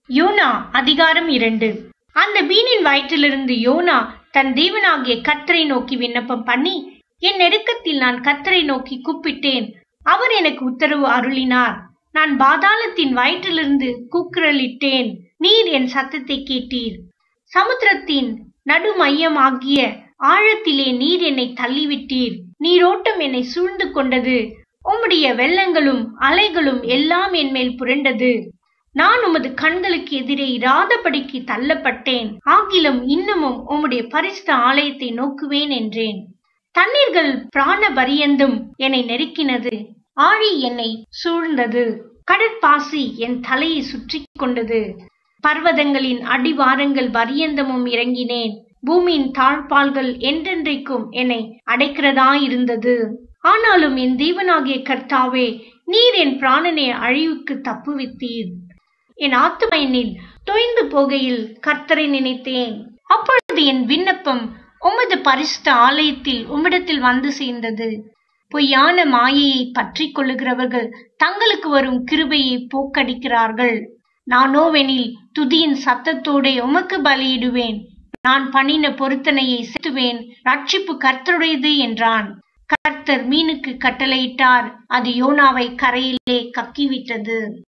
YONO அதிகாரம் இரண்டு அந்த மீனின் வயிற்றிலிருந்து யோனா தன் தேவனாகிய கர்த்தரை நோக்கி விண்ணப்பம் பண்ணி என் நெருக்கத்தில் நான் கர்த்தரை நோக்கி கூப்பிட்டேன் அவர் எனக்கு உத்தரவு அருளினார் நான் பாதாளத்தின் வயிற்றிலிருந்து கூக்குரலிட்டேன் நீர் என் சத்தத்தை கேட்டீர் சமுத்திரத்தின் நடுமையமாகிய ஆழத்திலே நீர் என்னை தள்ளிவிட்டீர் நீரோட்டம் என்னை சூழ்ந்து கொண்டது உம்முடைய வெள்ளங்களும் அலைகளும் எல்லாம் என் மேல் புரண்டது நான் உமது கண்களுக்கு எதிரே இராதபடிக்கு தள்ளப்பட்டேன் ஆகிலும் இன்னமும் உம்முடைய பரிசுத்த ஆலயத்தை நோக்குவேன் என்றேன் தண்ணீர்கள் பிராண பரியந்தும் என்னை நெருக்கினது ஆழி என்னை சூழ்ந்தது கடற்பாசி என் தலையை சுற்றி கொண்டது பர்வதங்களின் அடிவாரங்கள் பரியந்தமும் இறங்கினேன் பூமியின் தாழ்பால்கள் என்றென்றைக்கும் என்னை அடைக்கிறதாயிருந்தது ஆனாலும் என் தேவனாகிய கர்த்தாவே நீர் என் பிராணனை அழிவுக்கு தப்புவித்தீர் என் ஆத்துமையினில் தொய்ந்து போகையில் கர்த்தரை நினைத்தேன் அப்பொழுது என் விண்ணப்பம் உமது பரிசுத்த ஆலயத்தில் உம்மிடத்தில் வந்து சேர்ந்தது பொய்யான மாயையை பற்றி கொள்ளுகிறவர்கள் தங்களுக்கு வரும் கிருபையை போக்கடிக்கிறார்கள் நானோவெனில் துதியின் சத்தத்தோடே உமக்கு பலியிடுவேன் நான் பண்ணின பொருத்தனையை செத்துவேன் ரட்சிப்பு கர்த்தருடையது என்றான் கர்த்தர் மீனுக்கு கட்டளையிட்டார் அது யோனாவை கரையிலே கக்கிவிட்டது